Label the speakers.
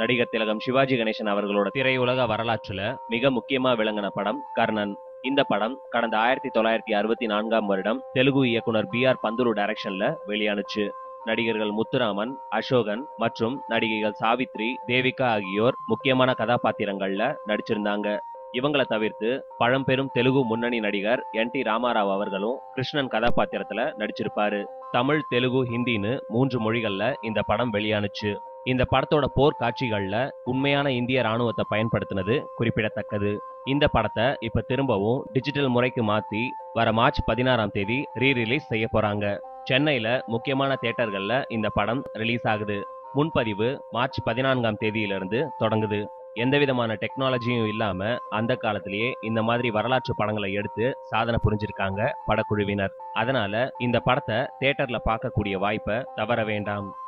Speaker 1: நடிகர் திலகம் சிவாஜி கணேசன் அவர்களோட திரையுலக வரலாற்றுல மிக முக்கியமா விளங்கின படம் கர்ணன் இந்த படம் கடந்த ஆயிரத்தி தொள்ளாயிரத்தி அறுபத்தி நான்காம் வருடம் தெலுங்கு இயக்குனர் பி ஆர் பந்துரு டைரக்ஷன்ல வெளியானுச்சு நடிகர்கள் முத்துராமன் அசோகன் மற்றும் நடிகைகள் சாவித்ரி தேவிகா ஆகியோர் முக்கியமான கதாபாத்திரங்கள்ல நடிச்சிருந்தாங்க இவங்கள தவிர்த்து பழம்பெரும் தெலுங்கு முன்னணி நடிகர் என் டி ராமாராவ் அவர்களும் கிருஷ்ணன் கதாபாத்திரத்துல நடிச்சிருப்பாரு தமிழ் தெலுங்கு ஹிந்தின்னு மூன்று மொழிகள்ல இந்த படம் வெளியானுச்சு இந்த படத்தோட போர் காட்சிகள்ல உண்மையான இந்திய ராணுவத்தை பயன்படுத்தினது குறிப்பிடத்தக்கது இந்த படத்தை இப்ப திரும்பவும் டிஜிட்டல் முறைக்கு மாத்தி வர மார்ச் பதினாறாம் தேதி ரீ ரிலீஸ் செய்ய போறாங்க சென்னையில முக்கியமான தியேட்டர்கள்ல இந்த படம் ரிலீஸ் ஆகுது முன்பதிவு மார்ச் பதினான்காம் தேதியிலிருந்து தொடங்குது எந்த விதமான டெக்னாலஜியும் இல்லாம அந்த காலத்திலேயே இந்த மாதிரி வரலாற்று படங்களை எடுத்து சாதனை புரிஞ்சிருக்காங்க படக்குழுவினர் அதனால இந்த படத்தை தியேட்டர்ல பார்க்கக்கூடிய வாய்ப்பை தவற வேண்டாம்